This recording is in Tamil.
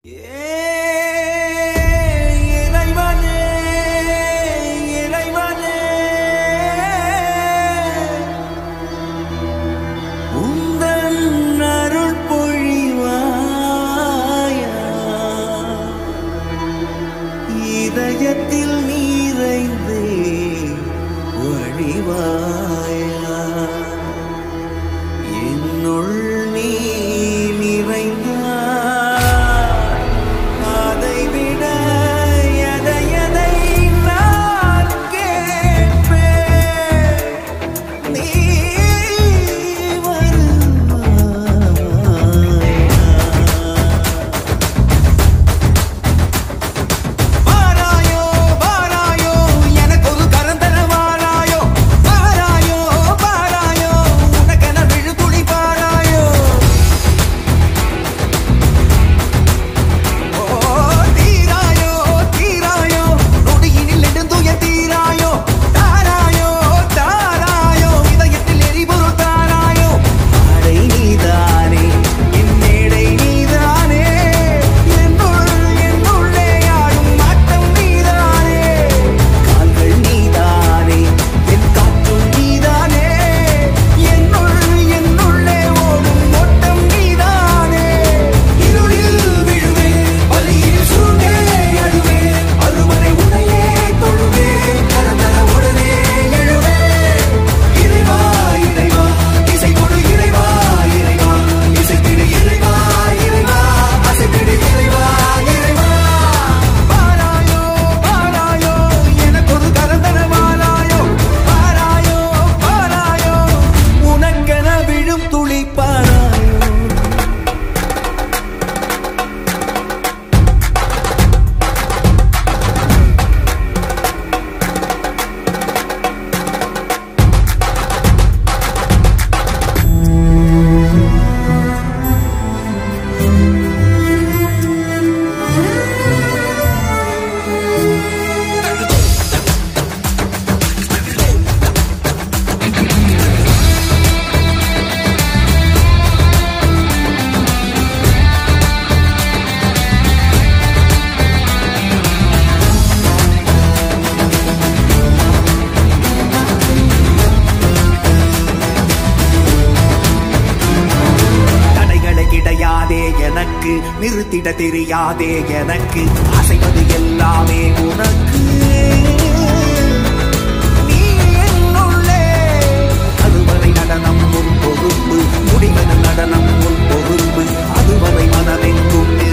இறைவனே இறைவனே உந்தன் அருள் பொழிவாயா இதயத்தில் நீரைந்தே வழிவாயா என்னுள் நீ நிறைந்தாய் அதை விட எதை எதை நான் கேட்பேன் நீ வருவாயா வாராயோ வாராயோ எனக்கு ஒரு கரந்தர வாராயோ வாராயோ வாராயோ உனக்கென விழுதுளி பாராயோ ஓ தீராயோ தீராயோ நொடியினில் நெடுந்துய தீராயோ தாராயோ தாராயோ இதயத்தில் எரிபொருள் தாராயோ ஆடை நீதானே என் மேடை நீதானே என்னுள் என்னுள்ளே ஆடும் ஆட்டம் நீதானே கால்கள் நீதானே என் காற்றும் நீதானே என்னுள் என்னுள்ளே ஓடும் ஓட்டம் நீதானே இருளில் விழுவேன் வலியில் சுருண்டே அழுவேன் அருவரை உன்னையே தொழுவேன் கரந்தர உடனே எழுவேன் இறைவா இறைவா இசை கொடு இறைவா இறைவா இசைத்திடு இறைவா இறைவா அசைத்திடு இறைவா இறைவா வாராயோ வாராயோ எனக்கு ஒரு கரந்தர வாராயோ வாராயோ வாராயோ உனக்கென விழும் துளி பாராயோ தடைகளை கிடையாதே எனக்கு நிறுத்திட தெரியாதே எனக்கு அசைவது எல்லாமே உனக்கு நீ என்னுள்ளே அதுவரை நடனம் உன் பொறுப்பு முடிவது நடனம் உன் பொறுப்பு அதுவரை மனமெங்கும்